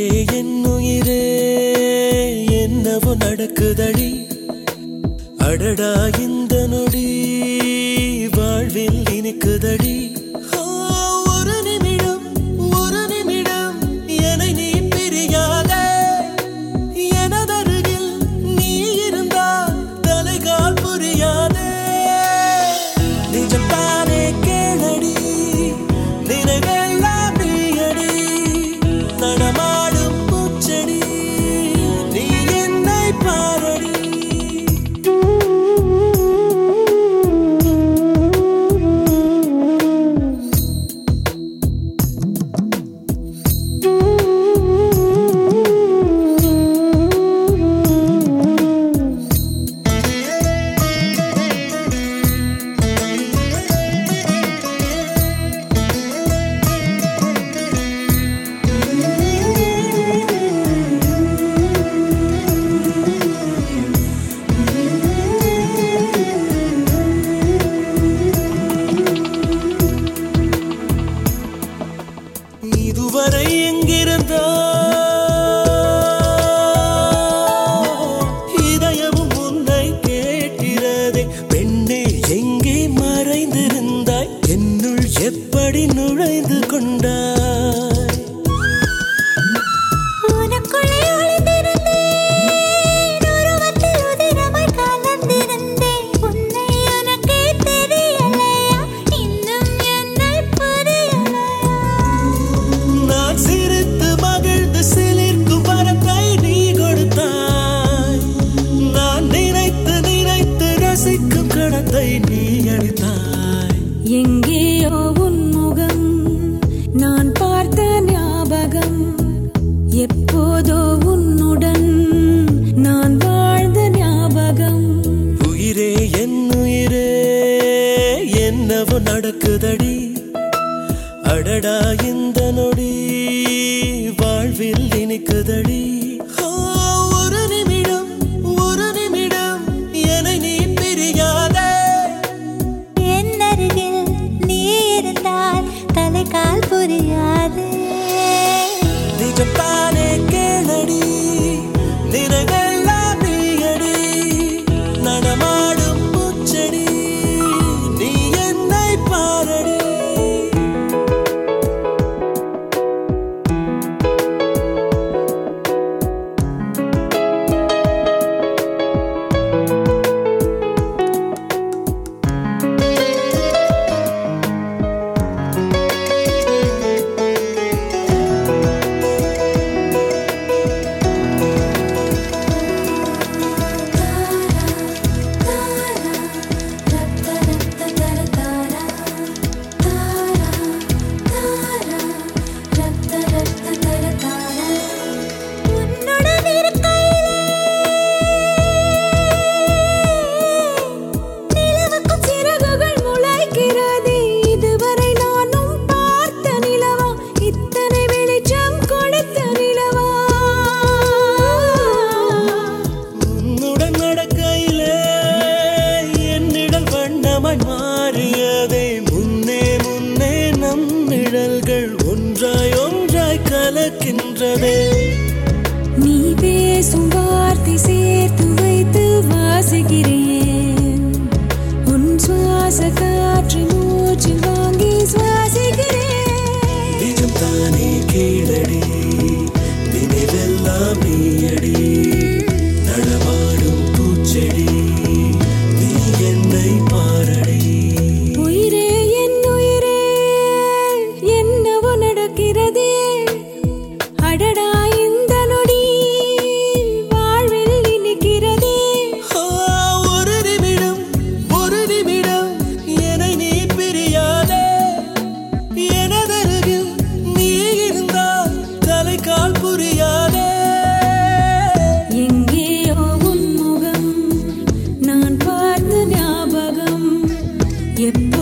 என் உயிரே என்னவோ நடக்குதடி அடடா இந்த நொடி வாழ்வில் இனிக்குதடி ஆ, ஒரு நிமிடம் ஒரு நிமிடம் என்னை நீ பிரியாதே எனதருகில் நீ இருந்தால் தலைகால் புரியாதே நிஜம்தானே கேளடி நினைவெல்லாம் நீயடி நடமாடும் பூச்செடி நீ என்னை பாரடி இதுவரை எங்கிருந்தோ இதயமும் உன்னை கேட்கிறதே பெண்ணே எங்கே மறைந்திருந்தாய் என்னுள் எப்படி நுழைந்து கொண்டாய் உனக்குள்ளே ஒளிந்திருந்தேன் உருவத்தில் உதிரமாய் கலந்திருந்தேன் உன்னை எனக்கே தெரியலையா இன்னும் என்னை புரியலையா நான் சிரித்து மகிழ்ந்து சிலிர்க்கும் வரத்தை நீ கொடுத்தாய் நான் நினைத்து நினைத்து ரசிக்கும் கடத்தை நீ அளித்தாய் எங்கேயோ உன் முகம் நான் பார்த்த ஞாபகம் எப்போதோ உன்னுடன் நான் வாழ்ந்த ஞாபகம் உயிரே என் உயிரே என்னவோ நடக்குதடி அடடா இந்த நொடி வாழ்வில் இனிக்குதடி ஆ, ஒரு நிமிடம் ஒரு நிமிடம் என்னை நீ பிரியாதே என் அருகில் நீ இருந்தால் தலைகால் புரியாது நிஜம்தானே கேளடி நினைவெல்லாம் நீயடி நடமாடும் பூச்செடி நீ என்னை பாரடி உன்னுடன் இருக்கையிலே நிலவுக்கும் சிறகுகள் முளைக்கிறது இதுவரை நானும் பார்த்த நிலவா இத்தனை வெளிச்சம் கொடுத்த நிலவா உன்னுடன் நடக்கையிலே என்னிடல் வண்ணமாய் மாறியதே முன்னே முன்னே நம் நிழல்கள் ஒன்றாய் ஒன்றாய் கலக்கின்றதே நீ பேசும் வார்த்தை சேர்த்து வைத்து வாசிக்கிறேன் உன் சுவாச காற்று மூச்சில் வாங்கி சுவாசிக்கிறேன் நிஜம் தானே கீழடி நினைவெல்லாம் நீயடி நடமாடும் பூச்செடி நீ என்னை பாரடி உயிரே என் உயிரே என்னவோ நடக்கிறதே அடடா இந்த நொடி வாழ்வில் இனிக்கிறதே ஆ, ஒரு நிமிடம் ஒரு நிமிடம் என்னை நீ பிரியாதே எனதருகில் நீ இருந்தால் தலைகால் புரியாதே எங்கேயோ உன் முகம் நான் பார்த்த ஞாபகம் எப்போ